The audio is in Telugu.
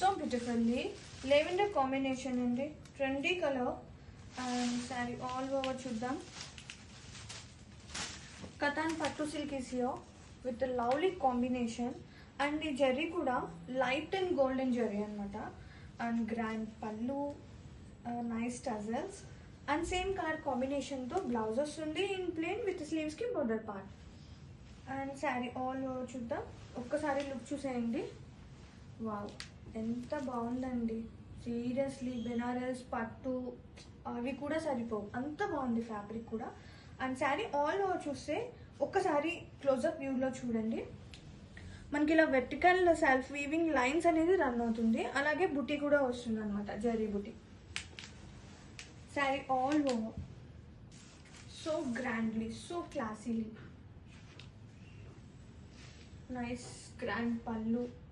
బ్యూటిఫుల్లీ లెవెండర్ కాంబినేషన్ అండి trendy colour and sari all over చూద్దాం కథాన్ పట్టు silk is here with lovely combination and ఈ జెర్రీ కూడా లైట్ అండ్ గోల్డెన్ జెర్రీ అనమాట and grand pallu nice tassels and same colour కాంబినేషన్తో బ్లౌజ్ వస్తుంది ఇన్ ప్లేన్ విత్ స్లీవ్స్కి border part and sari all over చూద్దాం ఒక్కసారి లుక్ చూసేయండి వావ్ ఎంత బాగుందండి సీరియస్లీ బెనారస్ పట్టు అవి కూడా సరిపోవు అంత బాగుంది ఫ్యాబ్రిక్ కూడా అండ్ శారీ ఆల్ ఓవర్ చూస్తే ఒక్కసారి క్లోజప్ వ్యూలో చూడండి మనకి ఇలా వెర్టికల్ సెల్ఫ్ వీవింగ్ లైన్స్ అనేది రన్ అవుతుంది అలాగే బుట్టి కూడా వస్తుంది అనమాట zari butti sari all over so grandly so classily nice grand పళ్ళు